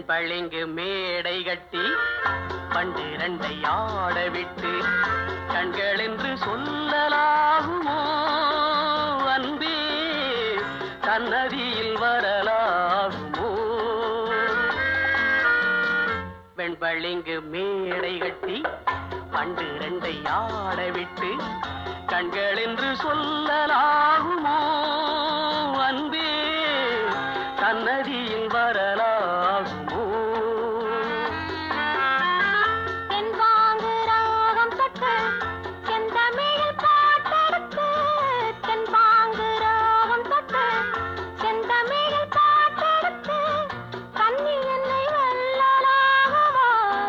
வெண்பளிங்கு மேடை கட்டி பண்டிரண்டை ஆட விட்டு கண்கள் என்று சொல்லலாகுமோ அன்பே சன்னதியில் வரலாகுமோ வெண்பளிங்கு மேடை கட்டி பண்டிரண்டை ஆட விட்டு கண்கள் என்று சொல்லலாகுமோ அன்பே சன்னதியில் வரலாகுமோ தென்பாங்கு ராகம் தொட்டு செந்தமிழில் பாட்டெடுத்து தென்பாங்கு ராகம் தொட்டு செந்தமிழில் பாட்டெடுத்து கண்ணி என்னை வெல்லலாகுமா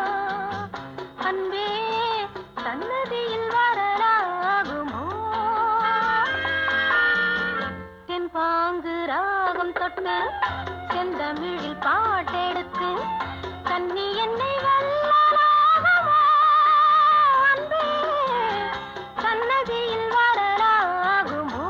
அன்பே சன்னதியில் வரலாகுமோ தென்பாங்கு ராகம் தொட்டு செந்தமிழில் பாட்டெடுத்து கண்ணி என்னை வெல்லலாகுமா அன்பே சன்னதியில் வரலாகுமோ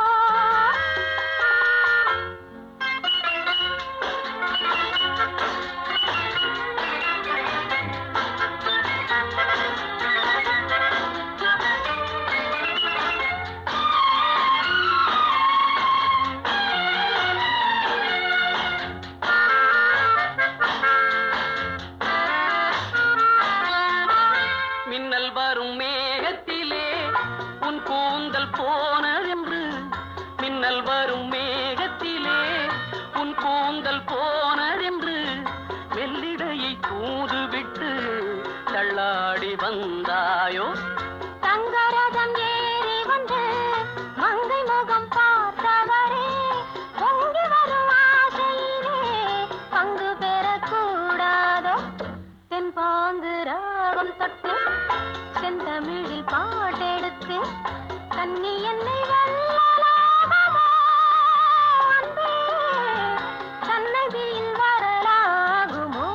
மின்னல் வரும் மேகத்திலே உன் கூந்தல் போனதென்று மின்னல் வரும் மேகத்திலே உன் கூந்தல் போனதென்று மெல்லிடையை தூதுவிட்டு தள்ளாடி வந்தாயோ தங்கரதம் ஏறி வந்து மங்கை முகம் பார்த்தவரே பொங்கி வரும் ஆசையிலே பங்கு பெறக்கூடாதோ தென்பாங்கு ராகம் தொட்டு செந்தமிழில் பாட்டெடுத்து கண்ணி என்னை வெல்லலாகுமா அன்பே சன்னதியில் வரலாகுமோ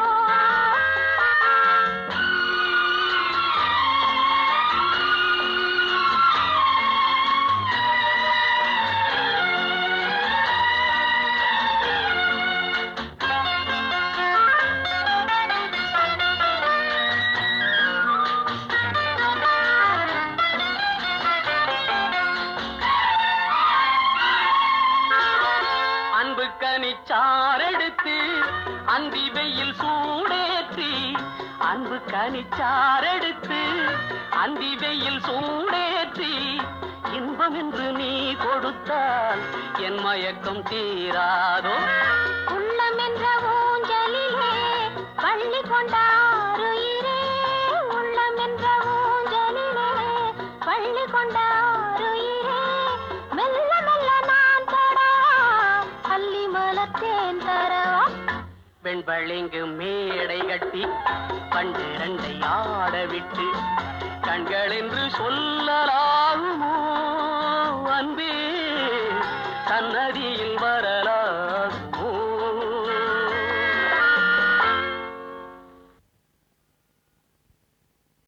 அன்பு கனிச்சாரெடுத்து அந்தி வெயில் சூடேற்றி அன்பு கனிச்சாரெடுத்து அந்தி வெயில் சூடேற்றி இன்பம் என்று நீ கொடுத்தால் என் மயக்கம் தீராதோ உள்ளம் என்ற ஊஞ்சலிலே பள்ளி கொண்டாருயிரே உள்ளம் என்ற ஊஞ்சலிலே பள்ளி கொண்டாருயிரே மெல்ல மெல்ல நான் தொடா அள்ளி மலத்தேன் தரவா வெண்பளிங்கு மேடை கட்டி பண்டிரண்டை ஆட விட்டு கண்கள் என்று சொல்ல